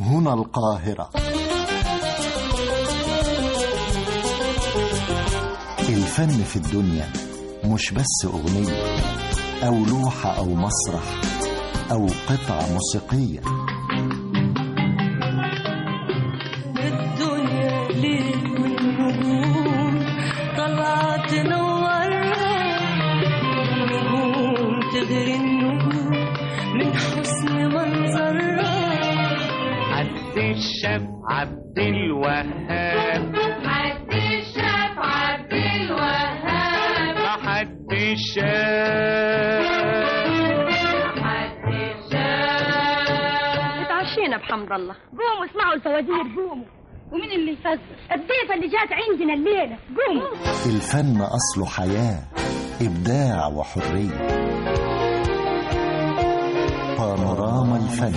هنا القاهرة الفن في الدنيا مش بس أغنية أو لوحة أو مسرح أو قطعة موسيقية الدنيا ليل والنجوم طلعت تنورها النجوم تغري النجوم من حسن منظرها عبد الشاب عبد الوهاب عبد الشاف عبد الوهاب حد الشاب عبد الشاف اتعشينا بحمد الله قوموا اسمعوا الفوازير قوموا ومين اللي يفزر الضيفة اللي جات عندنا الليلة قوموا الفن أصله حياة إبداع وحرية بانوراما الفن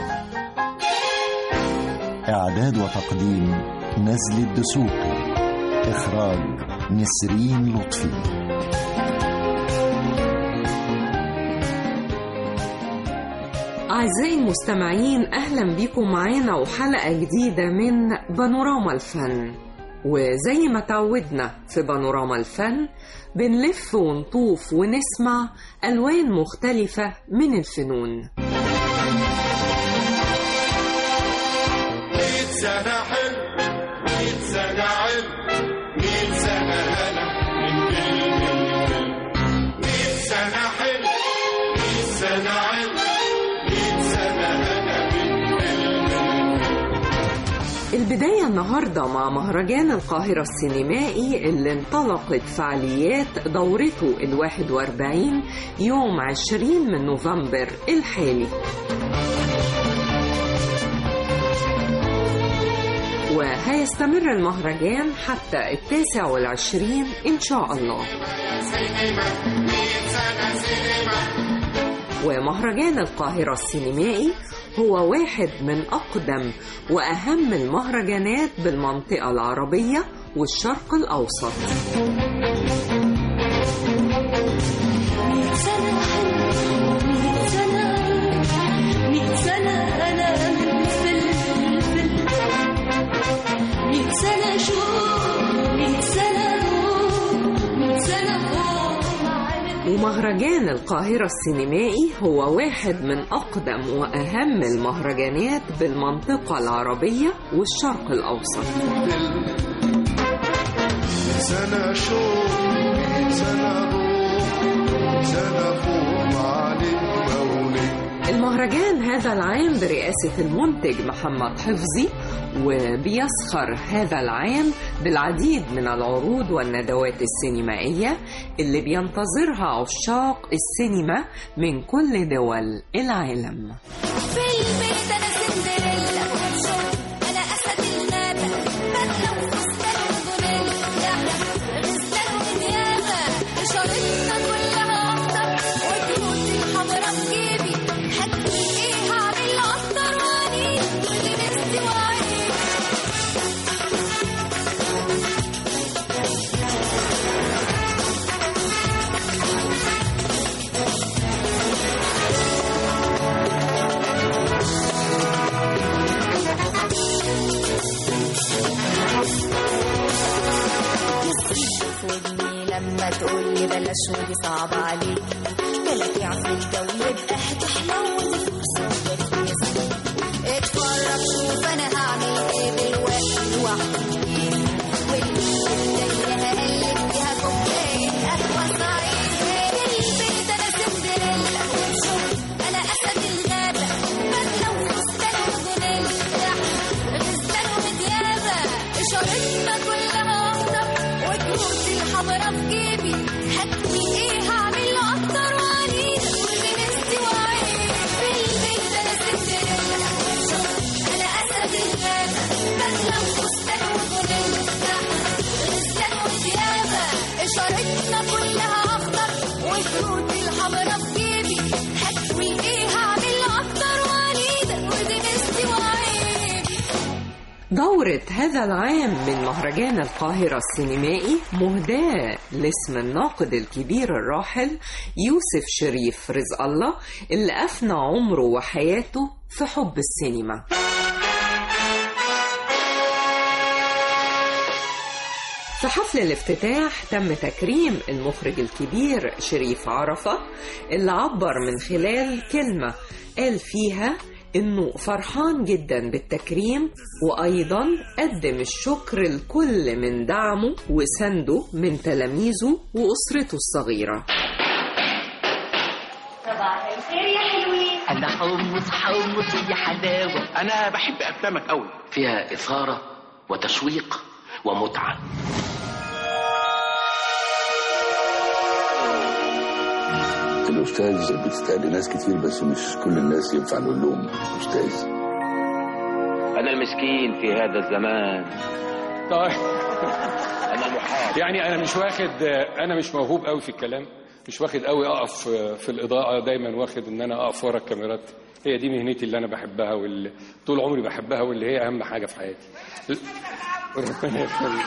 إعداد وتقديم نزل الدسوقي إخراج نسرين لطفي أعزائي المستمعين أهلا بكم معانا وحلقة جديدة من بانوراما الفن وزي ما تعودنا في بانوراما الفن بنلف ونطوف ونسمع ألوان مختلفة من الفنون مية سنة حلم مية سنة علم مية سنة هلا من فيلم الفيلم مية سنة حلم مية سنة علم مية سنة هلا من فيلم البداية النهاردة مع مهرجان القاهرة السينمائي اللي انطلقت فعاليات دورته الواحد واربعين يوم عشرين من نوفمبر الحالي وهيستمر المهرجان حتى التاسع والعشرين إن شاء الله ومهرجان القاهرة السينمائي هو واحد من أقدم وأهم المهرجانات بالمنطقة العربية والشرق الأوسط مية سنة حلوة مية سنة مية سنة أنا من فيلم الفيلم مية سنة شوق مية سنة نور مية سنة فوق على ومهرجان القاهرة السينمائي هو واحد من أقدم وأهم المهرجانات بالمنطقة العربية والشرق الأوسط سنة شوق مية سنة روح مية سنة فوق معالي مولي المهرجان هذا العام برئاسة المنتج محمد حفظي وبيسخر هذا العام بالعديد من العروض والندوات السينمائية اللي بينتظرها عشاق السينما من كل دول العالم في البيت انا سندريلا شوف انا اسد الغابه بدله وفستان وجونيلا غزلان ونيابه اشارتنا كلها اخضر وكروت الحمرا في جيبي حكي ايه هعمل اكتر واني لبست وعيني خدني لما تقول لي بلاش ودي صعبة عليك بلاك يعفو الجو يبقى هتحلو ودي فرصة تركيز اتفرج شوف انا هعمل ايه دلوقتي لوحدي واللي الدنيا هقلب فيها كوباية قهوة صعيد البيت انا سندريلا شوف انا اسد الغابة بدلة وفستان وجونيلا غزلان ومديابة اشارتنا كلها اخضر وكروت الحمرا في جيبي حكي ايه هعمل اكتر وعنيد ولبست وعيد في البيت انا سندريلا شوف انا اسد الغابة بدلة وفستان وجونيلا غزلان ومديابة اشارتنا كلها اخضر وكروت الحمرا في جيبي حكي ايه هعمل اكتر وعنيد ولبست وعيد دورة هذا العام من مهرجان القاهرة السينمائي مهداة لاسم الناقد الكبير الراحل يوسف شريف رزق الله اللي أفنى عمره وحياته في حب السينما في حفل الافتتاح تم تكريم المخرج الكبير شريف عرفة اللي عبر من خلال كلمة قال فيها إنه فرحان جدا بالتكريم وأيضا قدم الشكر لكل من دعمه وسنده من تلاميذه وأسرته الصغيرة صباح الخير يا حلوين انا حمص حمص يا حلاوه انا بحب افلامك قوي فيها إثارة وتشويق ومتعة الأستاذ بتستقل ناس كتير بس مش كل الناس ينفع نقول لهم أستاذ أنا المسكين في هذا الزمان طيب أنا المحاط يعني انا مش واخد انا مش موهوب قوي في الكلام مش واخد قوي اقف في الاضاءه دايما واخد ان انا اقف ورا الكاميرات هي دي مهنتي اللي انا بحبها واللي طول عمري بحبها واللي هي اهم حاجه في حياتي ربنا يخليك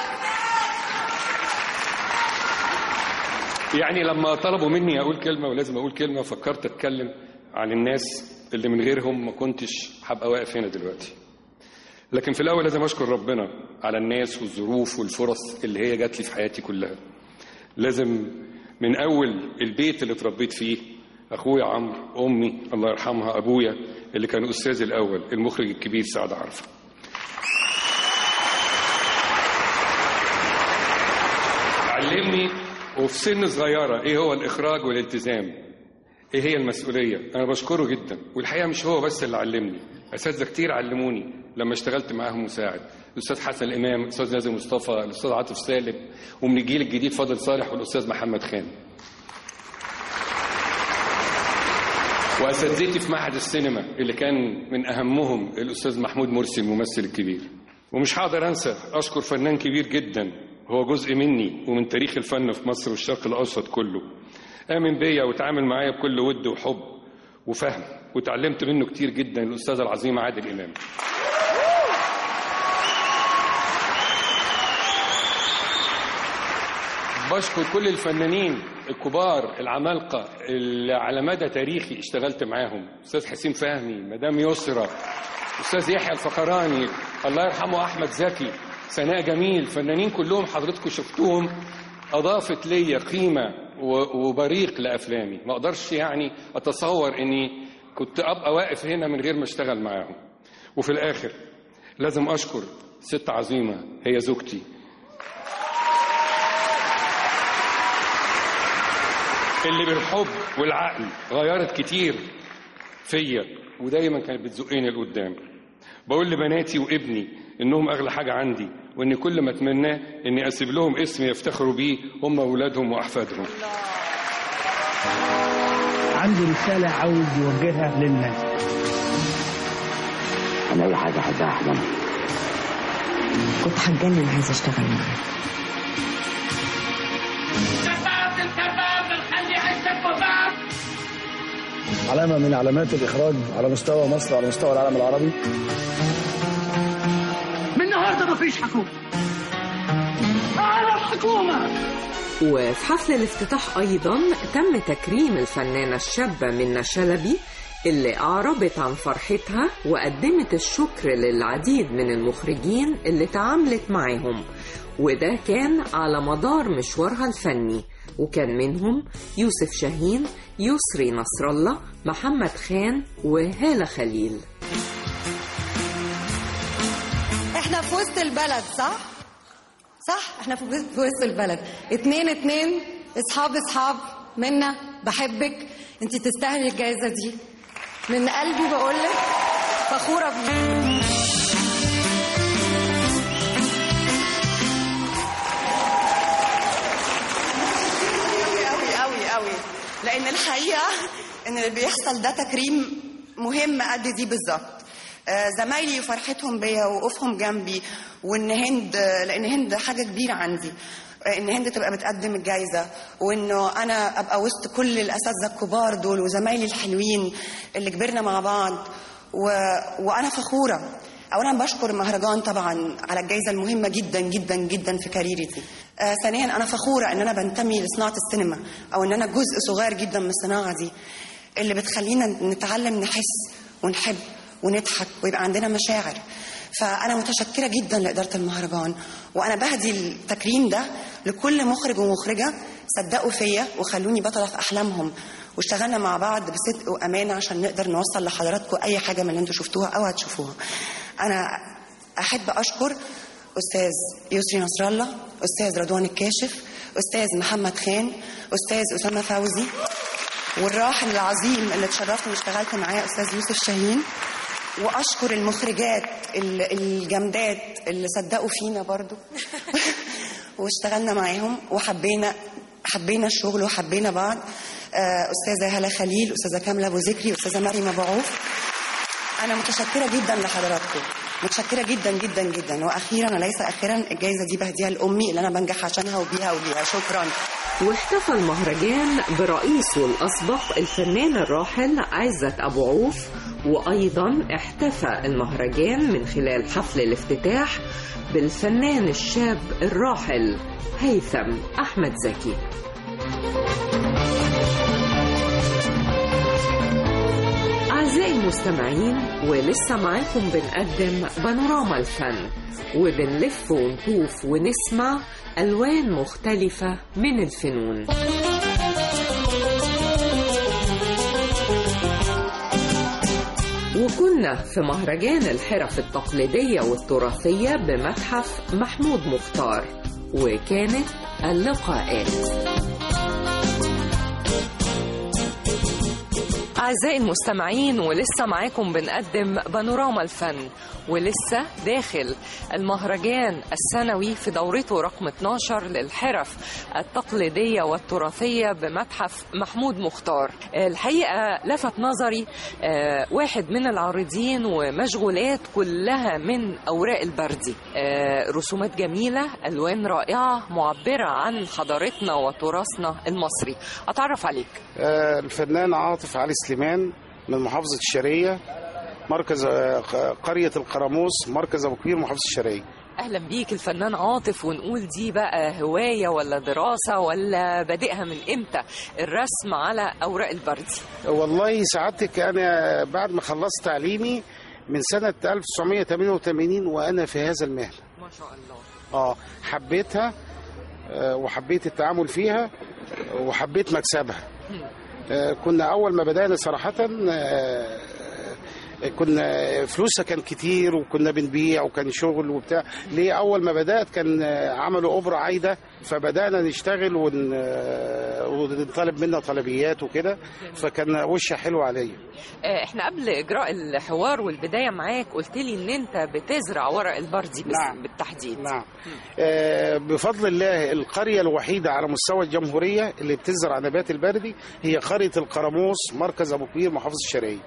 يعني لما طلبوا مني اقول كلمه ولازم اقول كلمه فكرت اتكلم عن الناس اللي من غيرهم ما كنتش هبقى واقف هنا دلوقتي لكن في الاول لازم اشكر ربنا على الناس والظروف والفرص اللي هي جات لي في حياتي كلها لازم من اول البيت اللي اتربيت فيه اخويا عمرو امي الله يرحمها ابويا اللي كان استاذي الاول المخرج الكبير سعد عرفه علمني وفي سن صغيره ايه هو الاخراج والالتزام ايه هي المسؤوليه انا بشكره جدا والحقيقه مش هو بس اللي علمني اساتذه كتير علموني لما اشتغلت معاهم مساعد الاستاذ حسن الامام الاستاذ نازل مصطفى الاستاذ عاطف سالم ومن الجيل الجديد فاضل صالح والاستاذ محمد خان واساتذتي في معهد السينما اللي كان من اهمهم الاستاذ محمود مرسي الممثل الكبير ومش هقدر انسى اشكر فنان كبير جدا هو جزء مني ومن تاريخ الفن في مصر والشرق الاوسط كله امن بيا وتعامل معايا بكل ود وحب وفهم وتعلمت منه كتير جدا الاستاذ العظيم عادل امام بشكر كل الفنانين الكبار العمالقة اللي على مدى تاريخي اشتغلت معاهم أستاذ حسين فهمي مدام يسرى أستاذ يحيى الفخراني الله يرحمه أحمد زكي سناء جميل فنانين كلهم حضرتكم شفتوهم أضافت لي قيمة و- وبريق لأفلامي ما أقدرش يعني أتصور إني كنت أبقى واقف هنا من غير ما أشتغل معاهم وفي الآخر لازم أشكر ست عظيمة هي زوجتي اللي بالحب والعقل غيرت كتير فيا ودايما كانت بتزقني لقدام بقول لبناتي وابني انهم اغلى حاجه عندي وان كل ما اتمناه اني اسيب لهم اسم يفتخروا بيه هم اولادهم واحفادهم عندي رسالة عاوز يوجهها للناس انا اي حاجه احبها احلم كنت هتجنن عايزة اشتغل معاه علامة من علامات الإخراج على مستوى مصر وعلى مستوى العالم العربي من النهارده مفيش حكومة أنا الحكومة وفي حفل الافتتاح أيضا تم تكريم الفنانة الشابة منى شلبي اللي أعربت عن فرحتها وقدمت الشكر للعديد من المخرجين اللي تعاملت معاهم وده كان على مدار مشوارها الفني وكان منهم يوسف شاهين يسري نصر الله محمد خان وهالة خليل احنا في وسط البلد صح؟ صح احنا في وسط في وسط البلد اتنين اتنين اصحاب اصحاب منا بحبك انت تستاهلي الجائزة دي من قلبي بقولك فخورة بيك قوي قوي قوي قوي لان الحقيقه ان اللي بيحصل ده تكريم مهم قد دي بالظبط آه، زمايلي فرحتهم بيا وقوفهم جنبي وان هند لان هند حاجه كبيره عندي آه، ان هند تبقى بتقدم الجايزه وانه انا ابقى وسط كل الاساتذه الكبار دول وزمايلي الحلوين اللي كبرنا مع بعض و... وانا فخوره اولا بشكر المهرجان طبعا على الجائزه المهمه جدا جدا جدا في كاريري دي آه ثانيا انا فخوره ان انا بنتمي لصناعه السينما او ان انا جزء صغير جدا من الصناعه دي اللي بتخلينا نتعلم نحس ونحب ونضحك ويبقى عندنا مشاعر فانا متشكره جدا لاداره المهرجان وانا بهدي التكريم ده لكل مخرج ومخرجه صدقوا فيا وخلوني بطله في احلامهم واشتغلنا مع بعض بصدق وامانه عشان نقدر نوصل لحضراتكم اي حاجه من اللي انتم شفتوها او هتشوفوها انا احب اشكر استاذ يسري نصر الله استاذ رضوان الكاشف استاذ محمد خان استاذ اسامه فوزي والراحل العظيم اللي اتشرفت واشتغلت معاه استاذ يوسف شاهين واشكر المخرجات ال- الجامدات اللي صدقوا فينا برضو واشتغلنا معاهم وحبينا حبينا الشغل وحبينا بعض آه، استاذه هلا خليل استاذه كامله ابو ذكري استاذه مريم ابو عوف انا متشكره جدا لحضراتكم متشكره جدا جدا جدا واخيرا وليس اخيرا الجائزه دي بهديها لامي اللي انا بنجح عشانها وبيها وليها شكرا واحتفى المهرجان برئيسه الأسبق الفنان الراحل عزت أبو عوف وأيضا احتفى المهرجان من خلال حفل الافتتاح بالفنان الشاب الراحل هيثم أحمد زكي أعزائي المستمعين ولسه معاكم بنقدم بانوراما الفن وبنلف ونطوف ونسمع ألوان مختلفة من الفنون وكنا في مهرجان الحرف التقليدية والتراثية بمتحف محمود مختار وكانت اللقاءات أعزائي المستمعين ولسه معاكم بنقدم بانوراما الفن ولسه داخل المهرجان السنوي في دورته رقم 12 للحرف التقليدية والتراثية بمتحف محمود مختار الحقيقة لفت نظري آه، واحد من العارضين ومشغولات كلها من أوراق البردي آه، رسومات جميلة ألوان رائعة معبرة عن حضارتنا وتراثنا المصري أتعرف عليك آه، الفنان عاطف علي سليمان من محافظة الشرقية مركز آه، قرية القراموس مركز أبو كبير محافظة الشرقية اهلا بيك الفنان عاطف ونقول دي بقى هوايه ولا دراسه ولا بادئها من امتى الرسم على اوراق البردي والله سعادتك أنا بعد ما خلصت تعليمي من سنة 1988 وأنا في هذا المهنة ما شاء الله اه حبيتها آه، وحبيت التعامل فيها وحبيت مكسبها آه، كنا اول ما بدانا صراحه آه، كنا فلوسها كان كتير وكنا بنبيع وكان شغل وبتاع ليه اول ما بدات كان آه، عملوا اوبرا عايده فبدانا نشتغل ون... آه، ونطلب منا طلبيات وكده فكان وشها حلو عليا آه، احنا قبل اجراء الحوار والبدايه معاك قلت لي ان انت بتزرع ورق البردي بس نعم. بالتحديد نعم آه، بفضل الله القرية الوحيدة على مستوى الجمهورية اللي بتزرع نبات البردي هي قرية القراموس مركز أبو كبير محافظة الشرقية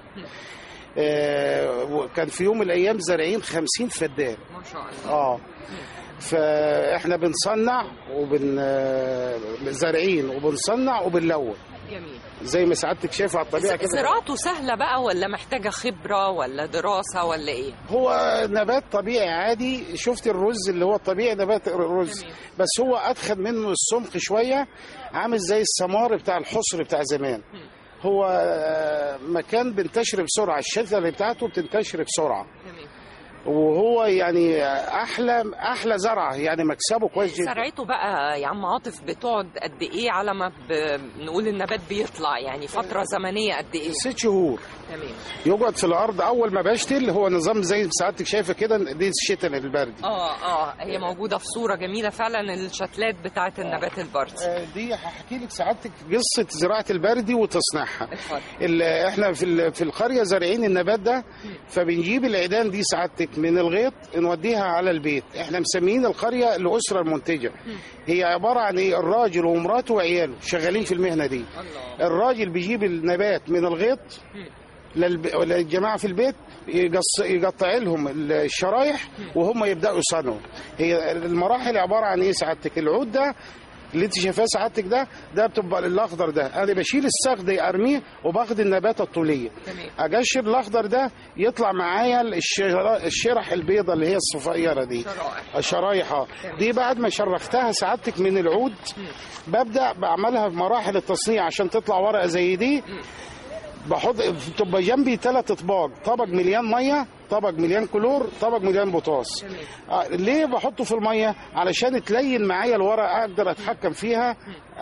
آه، وكان في يوم من الأيام زارعين خمسين فدان ما شاء الله اه فاحنا بنصنع وبن آه، زارعين وبنصنع وبنلون جميل زي ما سعادتك شايفه على الطبيعه كده زراعته سهله بقى ولا محتاجه خبره ولا دراسه ولا ايه هو نبات طبيعي عادي شفت الرز اللي هو الطبيعي نبات الرز بس هو ادخل منه السمق شويه عامل زي السمار بتاع الحصر بتاع زمان هو آه، مكان بينتشر بسرعه الشتله بتاعته بتنتشر بسرعه وهو يعني احلى احلى زرعه يعني مكسبه كويس جدا زرعته بقى يا عم عاطف بتقعد قد ايه على ما بنقول النبات بيطلع يعني فتره زمنيه قد ايه ست شهور تمام يقعد في الارض اول ما بشتل هو نظام زي ما سعادتك شايفه كده دي الشتل البرد اه اه هي موجوده في صوره جميله فعلا الشتلات بتاعه النبات البردي آه، دي هحكي لك سعادتك قصه زراعه البردي وتصنيعها اتفضل ال- احنا في ال- في القريه زارعين النبات ده فبنجيب العيدان دي سعادتك من الغيط نوديها على البيت احنا مسميين القريه الاسره المنتجه هي عباره عن ايه الراجل ومراته وعياله شغالين في المهنه دي الراجل بيجيب النبات من الغيط للب- للجماعه في البيت يقص يقطع لهم الشرايح وهم يبداوا يصنعوا هي المراحل عباره عن ايه سعادتك العود ده اللي انت شايفاه سعادتك ده ده بتبقى الاخضر ده انا بشيل الساق ده ارميه وباخد النبات الطوليه اجشر الاخضر ده يطلع معايا الشرا- الشرح البيضه اللي هي الصغيره دي الشرايح آه. دي بعد ما شرختها سعادتك من العود ببدا بعملها في مراحل التصنيع عشان تطلع ورقه زي دي بحط بتبقى جنبي ثلاث اطباق طبق مليان ميه طبق مليان كلور طبق مليان بوتاس آه، ليه بحطه في الميه علشان تلين معايا الورقه اقدر اتحكم فيها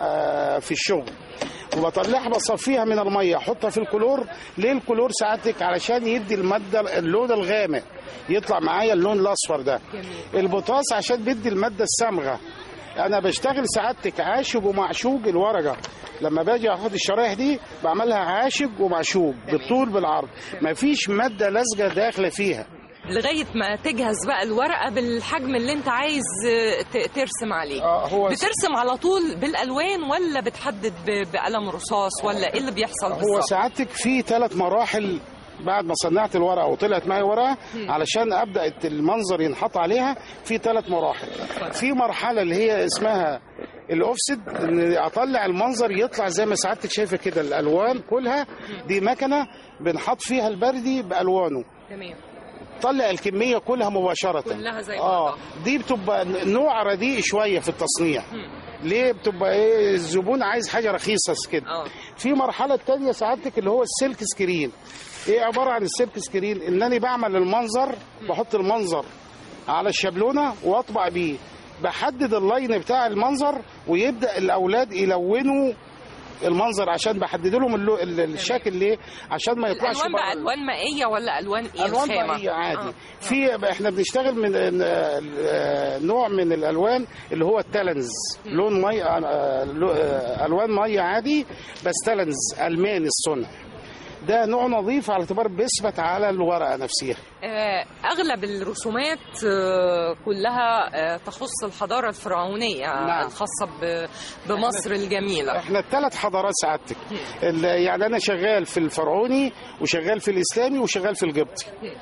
آه، في الشغل وبطلعها بصفيها من الميه احطها في الكلور ليه الكلور ساعتك علشان يدي الماده اللون الغامق يطلع معايا اللون الاصفر ده البوتاس عشان بيدي الماده الصامغه انا بشتغل سعادتك عاشق ومعشوق الورقه لما باجي اخد الشرايح دي بعملها عاشق ومعشوق بالطول بالعرض مفيش ماده لازقه داخله فيها لغايه ما تجهز بقى الورقه بالحجم اللي انت عايز آه، ت- ترسم عليه آه، هو- بترسم على طول بالالوان ولا بتحدد ب- بقلم رصاص ولا ايه اللي بيحصل هو بالظبط سعادتك في ثلاث مراحل بعد ما صنعت الورقه وطلعت معايا ورقه علشان ابدا المنظر ينحط عليها في ثلاث مراحل في مرحله اللي هي اسمها الاوفسيد ان اطلع المنظر يطلع زي ما سعادتك شايفه كده الالوان كلها دي مكنه بنحط فيها البردي بالوانه تمام طلع الكميه كلها مباشره كلها زي اه دي بتبقى نوع رديء شويه في التصنيع ليه بتبقى ايه الزبون عايز حاجه رخيصه كده في مرحله تانية سعادتك اللي هو السلك سكرين ايه عباره عن السلك سكرين ان انا بعمل المنظر بحط المنظر على الشابلونه واطبع بيه بحدد اللاين بتاع المنظر ويبدا الاولاد يلونوا المنظر عشان بحدد لهم اللو... ال- الشكل ليه عشان ما يطلعش الالوان بقى بره الوان مائيه ولا الوان ايه الوان الخامة؟ مائيه عادي آه. في احنا بنشتغل من آه، آه، نوع من الالوان اللي هو التلنز لون مي آه، لو- آه، الوان ميه عادي بس تلنز الماني الصنع ده نوع نظيف على اعتبار بيثبت على الورقه نفسها آه، اغلب الرسومات آه، كلها آه، تخص الحضاره الفرعونيه نعم. الخاصه ب- بمصر الجميله احنا الثلاث حضارات سعادتك ال- يعني انا شغال في الفرعوني وشغال في الاسلامي وشغال في القبطي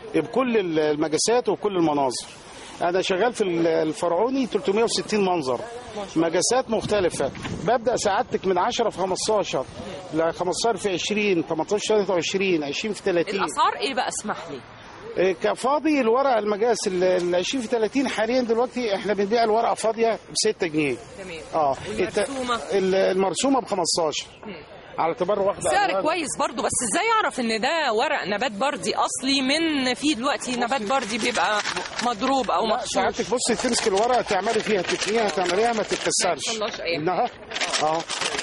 بكل المجاسات وكل المناظر انا شغال في ال- الفرعوني 360 منظر مجاسات مختلفه ببدا سعادتك من 10 في 15 ل 15 في 20 18 23 20 في 30 الاسعار ايه بقى اسمح لي إيه، كفاضي الورقه المجاس ال ال 20 في 30 حاليا دلوقتي احنا بنبيع الورقه فاضيه ب 6 جنيه تمام اه والمرسومة؟ الت- ال- المرسومه ب 15 على اعتبار واحده سعر ألوان. كويس برضو بس ازاي اعرف ان ده ورق نبات بردي اصلي من في دلوقتي نبات بردي بيبقى مضروب او لا مخشوش ساعتك بصي تمسك الورقه تعملي فيها تتنيها تعمليها ما تتكسرش ما يحصلهاش أي انها اه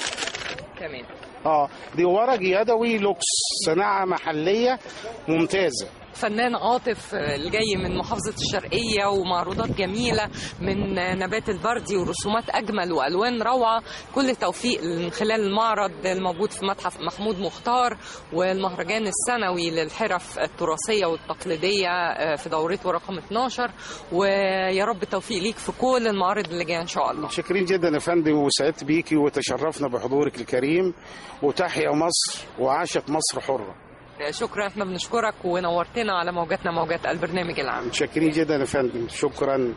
تمام اه دي ورق يدوي لوكس صناعه محليه ممتازه فنان عاطف آه، الجاي من محافظة الشرقية ومعروضات جميلة من آه، نبات البردي ورسومات أجمل وألوان روعة كل التوفيق من خلال المعرض الموجود في متحف محمود مختار والمهرجان السنوي للحرف التراثية والتقليدية آه، في دورته رقم 12 ويا رب التوفيق ليك في كل المعارض اللي جاية إن شاء الله شاكرين جدا يا فندم وسعدت بيكي وتشرفنا بحضورك الكريم وتحيا مصر وعاشت مصر حره آه، شكرا احنا بنشكرك ونورتنا على موجاتنا موجات البرنامج العام شاكرين جدا يا فندم شكرا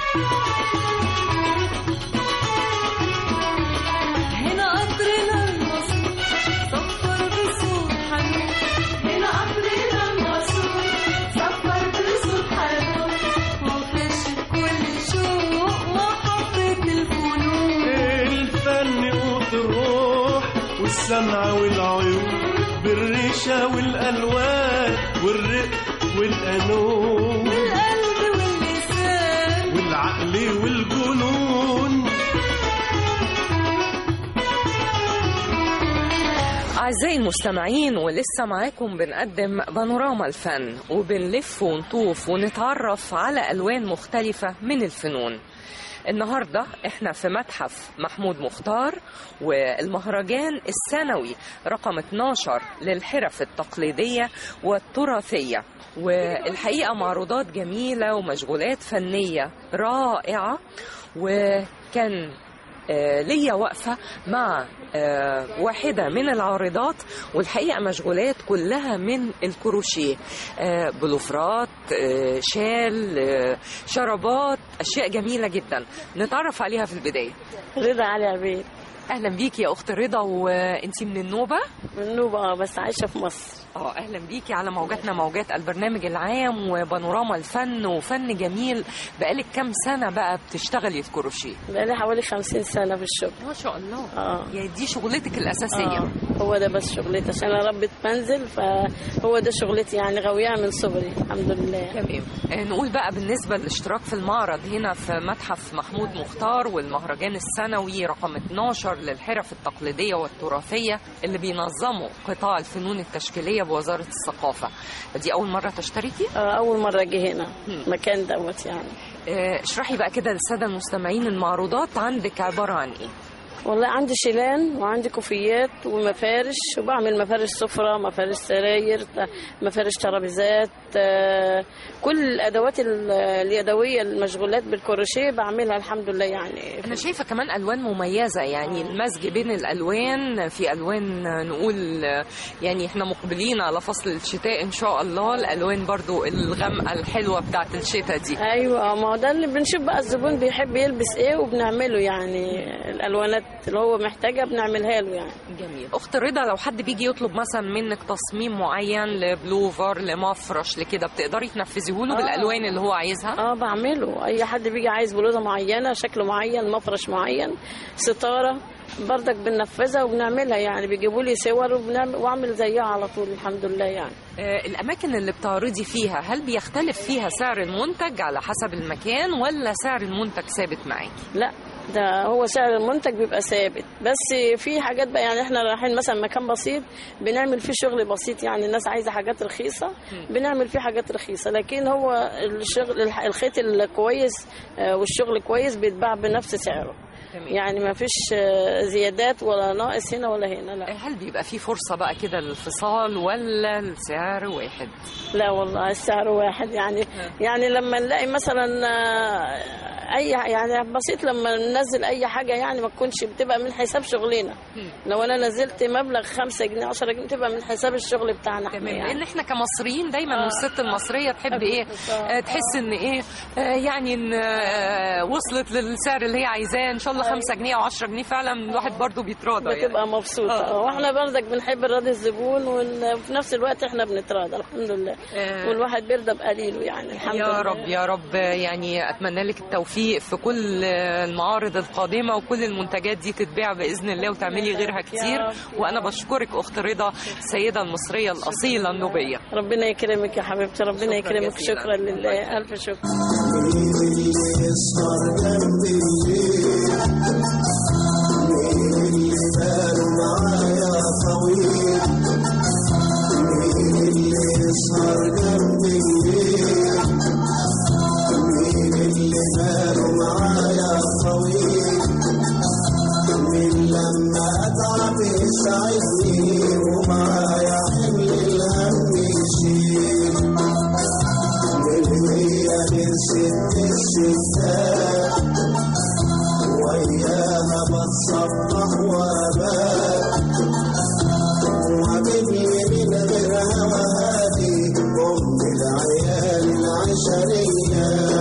هنا قطرنا المصروف صفر بصوت حنون هنا قطرنا المصروف صفر بصوت حنون وخش كل شوق محطة الفنون الفن قوت الروح والسمع والعيون بالريشة والألوان والرق والقانون والقلب واللسان والعقل والجنون أعزائي المستمعين ولسه معاكم بنقدم بانوراما الفن وبنلف ونطوف ونتعرف على ألوان مختلفة من الفنون النهاردة احنا في متحف محمود مختار والمهرجان السنوي رقم 12 للحرف التقليدية والتراثية والحقيقة معروضات جميلة ومشغولات فنية رائعة وكان آه، ليا واقفة مع آه، واحدة من العارضات والحقيقة مشغولات كلها من الكروشيه آه، بلوفرات آه، شال آه، شرابات أشياء جميلة جدا نتعرف عليها في البداية رضا علي عبيد أهلا بيكي يا أخت رضا وأنتي من النوبة من النوبة اه بس عايشة في مصر اه اهلا بيكي على موجاتنا موجات البرنامج العام وبانوراما الفن وفن جميل بقالك كام سنه بقى بتشتغلي الكروشيه بقالي حوالي خمسين سنة في الشغل ما شاء الله اه يعني دي شغلتك الاساسيه آه. هو ده بس شغلتي عشان انا ربة منزل فهو ده شغلتي يعني غاوياها من صغري الحمد لله تمام آه، نقول بقى بالنسبة للاشتراك في المعرض هنا في متحف محمود مختار والمهرجان السنوي رقم 12 للحرف التقليدية والتراثية اللي بينظموا قطاع الفنون التشكيلية بوزارة الثقافة دي أول مرة تشتركي؟ آه، اول مرة اجي هنا مكان دوت يعني آه، اشرحي بقى كده للسادة المستمعين المعروضات عندك عبارة عن إيه؟ والله عندي شيلان وعندي كوفيات ومفارش وبعمل مفارش سفرة مفارش سراير ت- مفارش ترابيزات آه، كل الأدوات ال- اليدوية المشغولات بالكروشيه بعملها الحمد لله يعني أنا شايفة كمان ألوان مميزة يعني المزج بين الألوان في ألوان نقول يعني إحنا مقبلين على فصل الشتاء إن شاء الله الألوان برضو الغامقة الحلوة بتاعت الشتاء دي ايوه ما هو ده اللي بنشوف بقى الزبون بيحب يلبس ايه وبنعمله يعني الالوانات اللي هو محتاجها بنعملها له يعني جميل اخت رضا لو حد بيجي يطلب مثلا منك تصميم معين لبلوفر لمفرش لكده بتقدري تنفذيه له آه. بالالوان اللي هو عايزها اه بعمله اي حد بيجي عايز بلوزه معينه شكل معين مفرش معين ستاره بردك بننفذها وبنعملها يعني بيجيبوا لي صور وبنعمل واعمل زيها على طول الحمد لله يعني آه، الاماكن اللي بتعرضي فيها هل بيختلف فيها سعر المنتج على حسب المكان ولا سعر المنتج ثابت معاكي لا ده هو سعر المنتج بيبقى ثابت بس في حاجات بقى يعني احنا رايحين مثلا مكان بسيط بنعمل فيه شغل بسيط يعني الناس عايزه حاجات رخيصه بنعمل فيه حاجات رخيصه لكن هو الشغل الح- الخيط الكويس آه، والشغل كويس بيتباع بنفس سعره يعني ما فيش آه، زيادات ولا ناقص هنا ولا هنا لا هل بيبقى في فرصه بقى كده للفصال ولا السعر واحد لا والله السعر واحد يعني يعني لما نلاقي مثلا آه، اي يعني بسيط لما ننزل اي حاجه يعني ما تكونش بتبقى من حساب شغلنا لو انا نزلت مبلغ 5 جنيه 10 جنيه تبقى من حساب الشغل بتاعنا احنا تمام يعني لان احنا كمصريين دايما آه. الست المصريه تحب ايه آه، تحس ان ايه آه، يعني ان آه، وصلت للسعر اللي هي عايزاه ان شاء الله 5 جنيه او 10 جنيه فعلا الواحد برضو بيتراضى يعني. بتبقى مبسوطه آه. واحنا برضك بنحب نراضي الزبون وفي نفس الوقت احنا بنتراضى الحمد لله آه. والواحد بيرضى بقليله يعني الحمد يا لله رب يا رب يعني اتمنى لك التوفيق في كل المعارض القادمه وكل المنتجات دي تتباع باذن الله وتعملي غيرها كتير وانا بشكرك اخت رضا السيده المصريه الاصيله النوبيه ربنا يكرمك يا حبيبتي ربنا شكراً يكرمك جزيلاً. شكرا لله الف شكر لما اتعب يسعدني ومعايا حمل الهم يشيل هي من ست الستات وياها بتصبح وابات وعجبني من غير هوادي ام العيال العشريه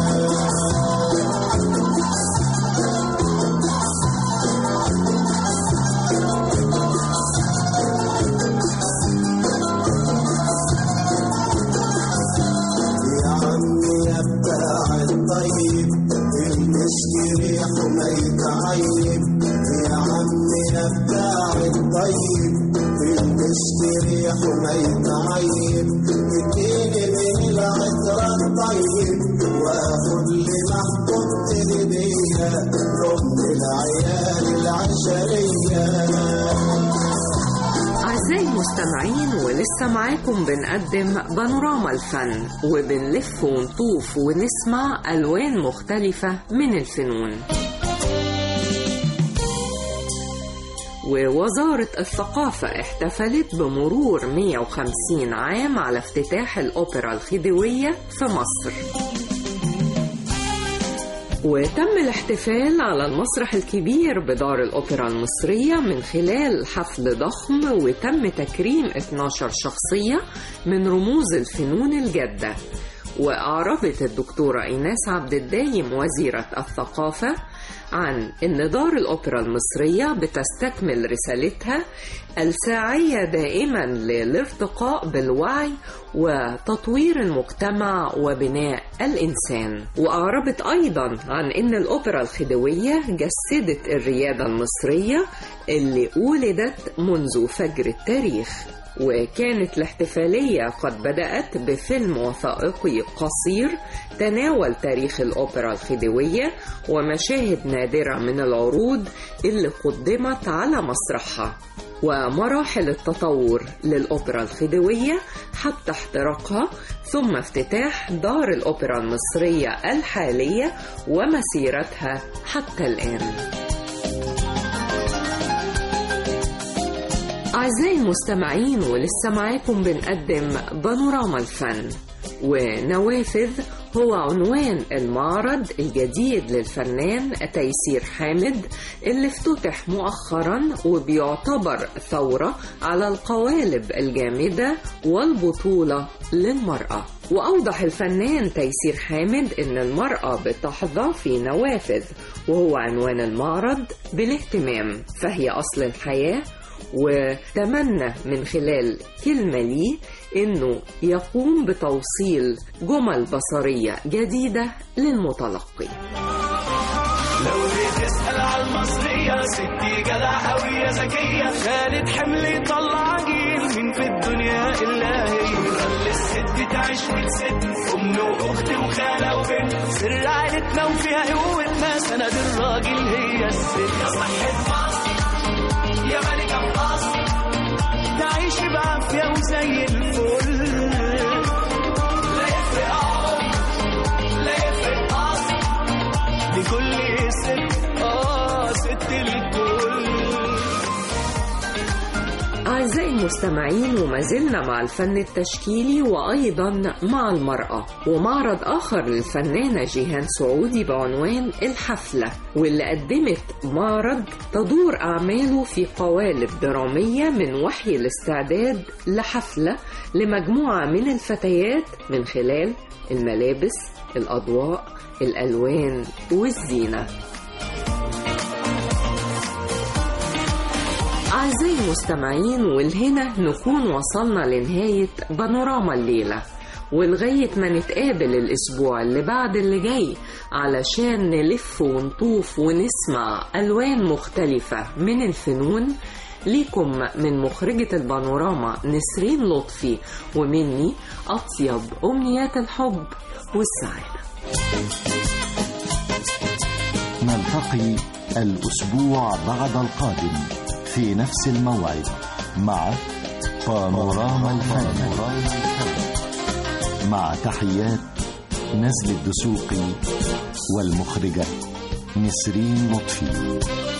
يا عمي يا بتاع الطيب المسك ريحه ما يتعيب يا عمي يا بتاع الطيب المسك ريحه ما يتعيب اديني من العطر الطيب واخد لي محبوبتي هديه ام العيال العشريه أعزائي المستمعين ولسه معاكم بنقدم بانوراما الفن وبنلف ونطوف ونسمع ألوان مختلفة من الفنون ووزارة الثقافة احتفلت بمرور 150 عام على افتتاح الأوبرا الخديوية في مصر وتم الاحتفال على المسرح الكبير بدار الأوبرا المصرية من خلال حفل ضخم وتم تكريم 12 شخصية من رموز الفنون الجادة وأعربت الدكتورة إيناس عبد الدايم وزيرة الثقافة عن أن دار الأوبرا المصرية بتستكمل رسالتها الساعية دائما للارتقاء بالوعي وتطوير المجتمع وبناء الإنسان وأعربت أيضا عن أن الأوبرا الخديوية جسدت الريادة المصرية اللي ولدت منذ فجر التاريخ وكانت الاحتفالية قد بدأت بفيلم وثائقي قصير تناول تاريخ الأوبرا الخديوية ومشاهد نادرة من العروض اللي قدمت على مسرحها ومراحل التطور للأوبرا الخديوية حتى احتراقها ثم افتتاح دار الأوبرا المصرية الحالية ومسيرتها حتى الآن أعزائي المستمعين ولسه معاكم بنقدم بانوراما الفن ونوافذ هو عنوان المعرض الجديد للفنان تيسير حامد اللي افتتح مؤخرا وبيعتبر ثورة على القوالب الجامدة والبطولة للمرأة وأوضح الفنان تيسير حامد أن المرأة بتحظى في نوافذ وهو عنوان المعرض بالاهتمام فهي أصل الحياة وتمنى من خلال كلمة لي انه يقوم بتوصيل جمل بصرية جديدة للمتلقي لو بتسأل على المصرية ستي جدع قوية ذكية خالد حمل طلع جيل من في الدنيا إلا هي خلي الست تعيش وتسد أم وأخت وخالة وبنت سر عيلتنا وفيها قوتنا سند الراجل هي الست يا صحة مصر يا ملكة مصر تعيشي بعافية وزي الفل لا يفرق عمر لا يفرق قصر لكل ست اه ست الكل أعزائي المستمعين وما زلنا مع الفن التشكيلي وأيضا مع المرأة ومعرض آخر للفنانة جيهان سعودي بعنوان الحفلة واللي قدمت معرض تدور أعماله في قوالب درامية من وحي الاستعداد لحفلة لمجموعة من الفتيات من خلال الملابس الأضواء الألوان والزينة أعزائي المستمعين والهنا نكون وصلنا لنهاية بانوراما الليلة ولغاية ما نتقابل الأسبوع اللي بعد اللي جاي علشان نلف ونطوف ونسمع ألوان مختلفة من الفنون ليكم من مخرجة البانوراما نسرين لطفي ومني أطيب أمنيات الحب والسعادة نلتقي الأسبوع بعد القادم في نفس الموعد مع بانوراما الفن مع تحيات نزل الدسوقي والمخرجة نسرين لطفي